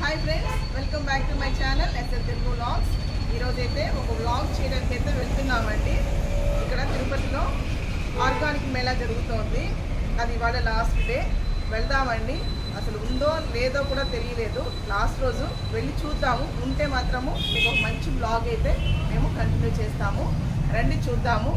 Hi friends welcome back to my channel S L Telugu vlogs ఈరోజు అయితే ఒక వ్లాగ్ చేయడానికి అయితే వెళ్తున్నామండి ఇక్కడ తిరుపతిలో ఆర్గానిక్ మేళా జరుగుతోంది అది ఇవాళ లాస్ట్ డే వెళ్దామండి అసలు ఉందో లేదో కూడా తెలియలేదు లాస్ట్ రోజు వెళ్ళి చూద్దాము ఉంటే మాత్రము మీకు ఒక మంచి బ్లాగ్ అయితే మేము కంటిన్యూ చేస్తాము రండి చూద్దాము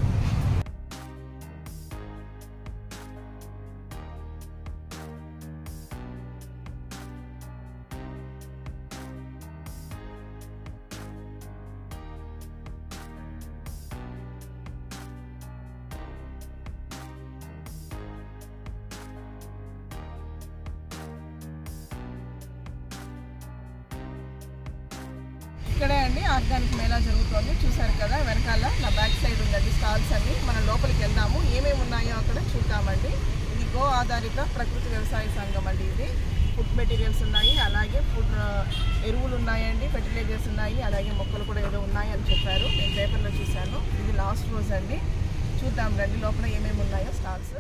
ఇక్కడే అండి ఆర్గానిక్ మేళా జరుగుతోంది చూసారు కదా వెనకాల నా బ్యాక్ సైడ్ ఉందండి స్టాల్స్ అన్ని మనం లోపలికి వెళ్దాము ఏమేమి ఉన్నాయో అక్కడ చూద్దామండి ఇది గో ఆధారిత ప్రకృతి వ్యవసాయ సంఘం అండి ఇది ఫుడ్ మెటీరియల్స్ ఉన్నాయి అలాగే ఫుడ్ ఆ, ఎరువులు ఉన్నాయండి ఫెర్టిలైజర్స్ ఉన్నాయి అలాగే మొక్కలు కూడా ఏదో ఉన్నాయి అని చెప్పారు నేను పేపర్లో చూశాను ఇది లాస్ట్ రోజు అండి చూద్దాం రండి లోపల ఏమేమి ఉన్నాయో స్టాల్స్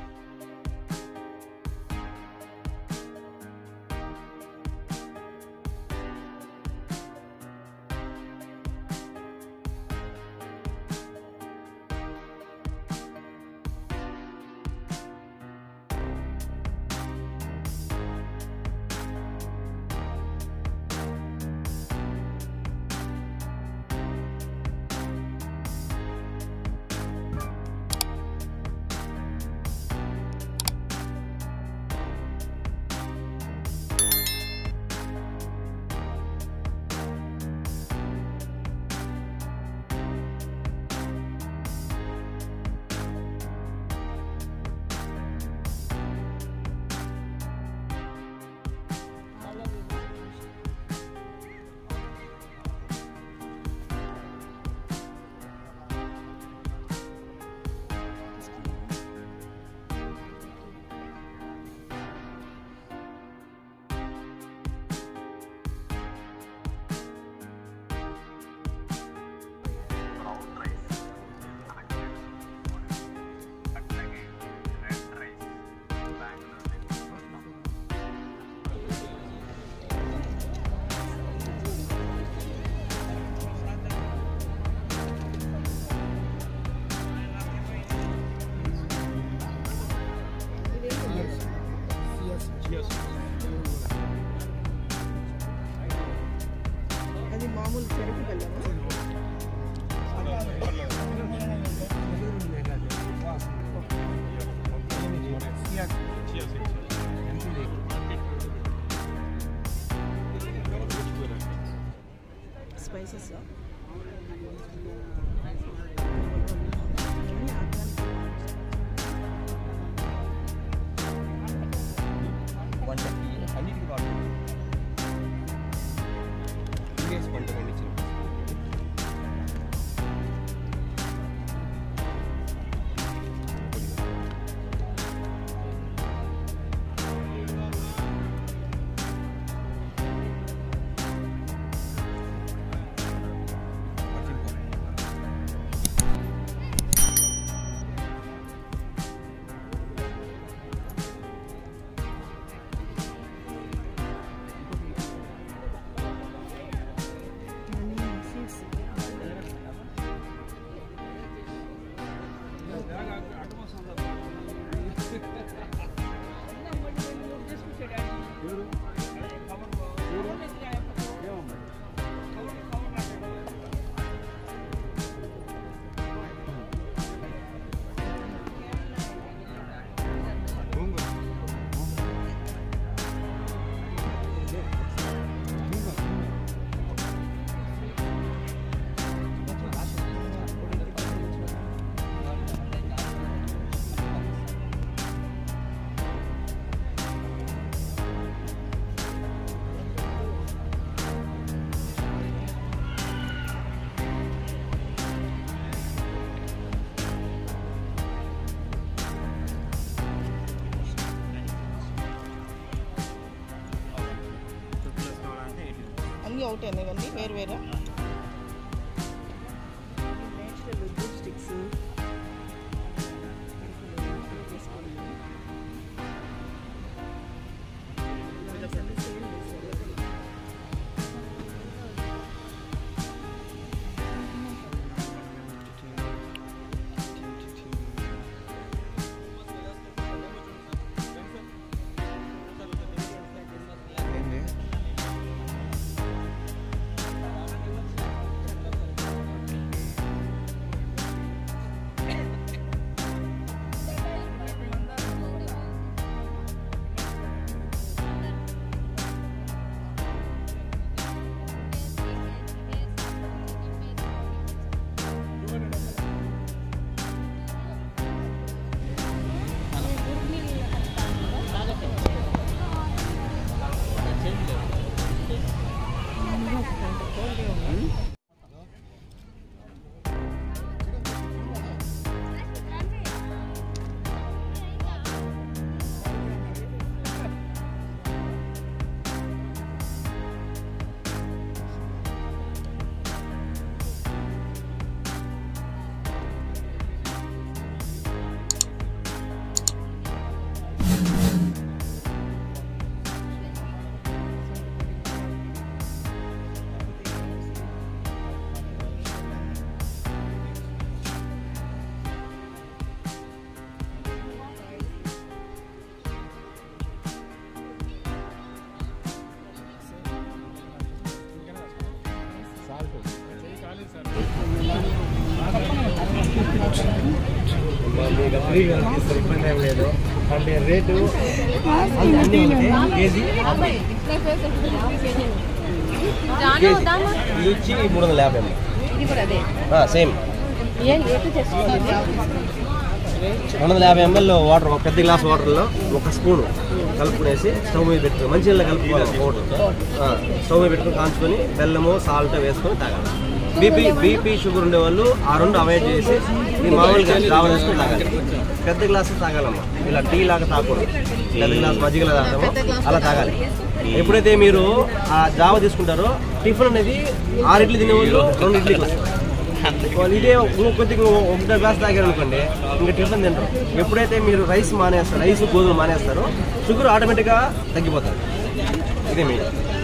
అది మామూలు చెరుకు బెల్లమా స్పైసెస్ వంటకి అన్నిటికీ వాడుతుంది యూఎస్ పంట పండించిన అన్నీ ఒకటేనా ఇవన్నీ వేరు వేరు స్టిక్స్ సేల్ చేశారు మీకు ఫ్రీగా ఇస్తారు ఇబ్బంది ఏం లేదు అంటే రేటు అన్ని అన్ని ఒకటే కేజీ ఇది వచ్చి మూడు వందల యాభై అమ్మ సేమ్ రెండు వందల యాభై ఎంఎల్ వాటర్ ఒక పెద్ద గ్లాస్ వాటర్లో ఒక స్పూన్ కలుపుకునేసి స్టవ్ మీద పెట్టుకుని మంచి నీళ్ళ కలుపుకోవాలి పౌడర్ స్టవ్ మీద పెట్టుకుని కాంచుకొని బెల్లము సాల్ట్ వేసుకొని తాగాలి బీపీ బీపీ షుగర్ ఉండే వాళ్ళు ఆ రెండు అవాయిడ్ చేసి ఈ మామూలుగా జావ చేసుకొని తాగాలి పెద్ద గ్లాసు తాగాలమ్మా ఇలా టీ లాగా తాగకూడదు పెద్ద గ్లాస్ మజ్జిగలా తాగుతామో అలా తాగాలి ఎప్పుడైతే మీరు ఆ జావ తీసుకుంటారో టిఫిన్ అనేది ఆరు ఇడ్లీ తినేవాళ్ళు రెండు ఇడ్లీకి వస్తారు వాళ్ళు ఇదే ఇంకో కొద్దిగా ఒకటో గ్లాస్ తాగారు అనుకోండి ఇంకా టిఫిన్ తింటారు ఎప్పుడైతే మీరు రైస్ మానేస్తారు రైస్ గోధుమ మానేస్తారో షుగర్ ఆటోమేటిక్గా తగ్గిపోతుంది ఇదే మీ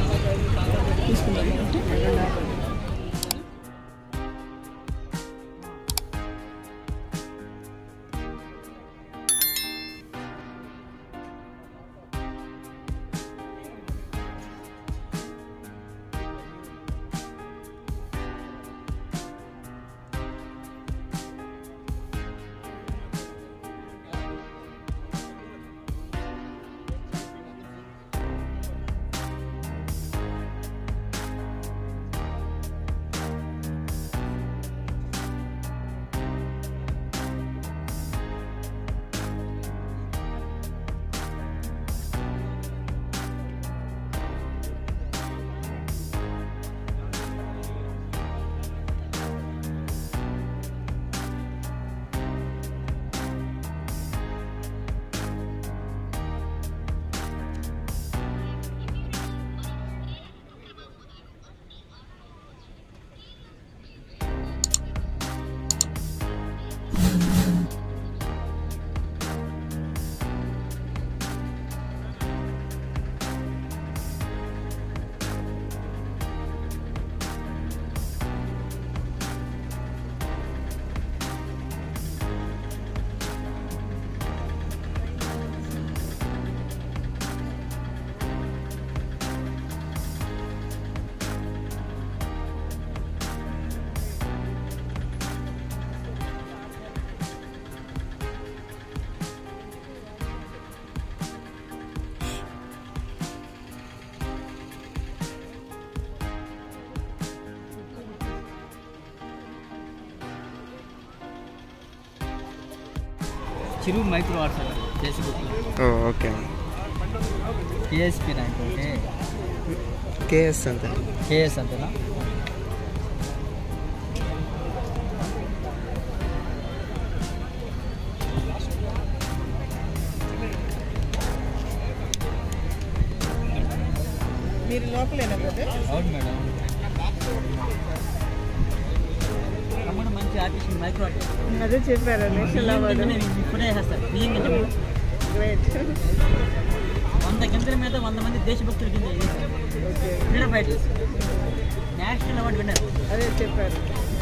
చిరు micro WhatsApp Facebook okay K S P అనుకుంటే కేఎస్ అంతే కేఎస్ అంతేనా మీరు లోపలేనా బ్రదర్ అవును మేడం తమ్ముడు మంచి ఆర్టిస్ట్ మైక్రో ఆర్టిస్ట్ అదే చెప్పారు నేషనల్ అవార్డు ఇప్పుడే వేస్తారు బియ్యం గింజలు గ్రేట్ వంద గింజల మీద వంద మంది దేశభక్తుల కింద వేశారు. Okay freedom fighters national award winner అదే చెప్పారు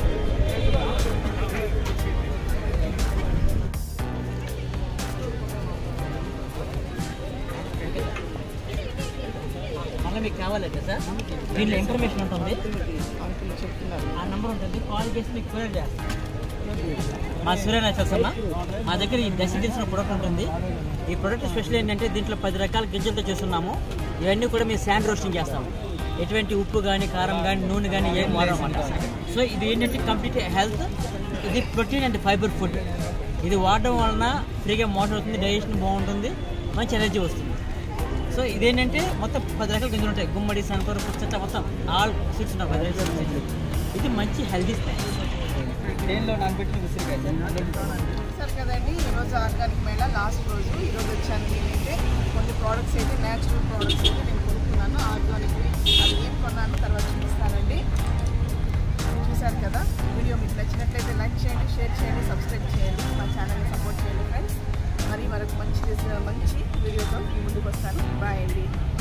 మళ్ళీ మీకు కావాలైతే సార్ దీంట్లో ఇన్ఫర్మేషన్ ఉంటుంది అంకుల్ చెప్తున్నారు ఆ నెంబర్ ఉంటుంది కాల్ చేసి మీకు కొరియర్ చేస్తాం మా సూర్య నేచర్స్ అన్న మా దగ్గర ఈ దశ తెలిసిన ప్రొడక్ట్ ఉంటుంది ఈ ప్రొడక్ట్ స్పెషల్ ఏంటంటే దీంట్లో పది రకాల గింజలతో చేస్తున్నాము ఇవన్నీ కూడా మేము శాండ్ రోస్టింగ్ చేస్తాము ఎటువంటి ఉప్పు కానీ కారం కానీ నూనె కానీ ఏం వాడమాట సో ఇది ఏంటంటే కంప్లీట్ హెల్త్ ఇది ప్రోటీన్ అండ్ ఫైబర్ ఫుడ్ ఇది వాడడం వలన ఫ్రీగా మోషన్ అవుతుంది డైజెషన్ బాగుంటుంది మంచి ఎనర్జీ వస్తుంది సో ఇదేంటంటే మొత్తం పది రకాల గింజలు ఉంటాయి గుమ్మడి సన్ఫర్ పుచ్చట్ల మొత్తం ఆల్ సీడ్స్ ఉంటాయి పది రకాల సీడ్స్ ఇది మంచి హెల్దీ స్నాక్స్ దేనిలో నానబెట్టిన ఉసిరికాయ సార్ కదండి ఈరోజు ఆర్గానిక్ మేళా లాస్ట్ రోజు ఈరోజు వచ్చాను నేనైతే కొన్ని ప్రోడక్ట్స్ అయితే న్యాచురల్ ప్రోడక్ట్స్ అయితే నేను కొనుక్కున్నాను ఆర్గానిక్ అది ఏం కొన్నాను తర్వాత చూపిస్తానండి చూశారు కదా వీడియో మీకు నచ్చినట్లయితే లైక్ చేయండి షేర్ చేయండి సబ్స్క్రైబ్ చేయండి మా ఛానల్ని సపోర్ట్ చేయండి ఫ్రెండ్స్ మరి మరొక మంచి మంచి వీడియోతో మీ ముందుకు వస్తాను బాయ్ అండి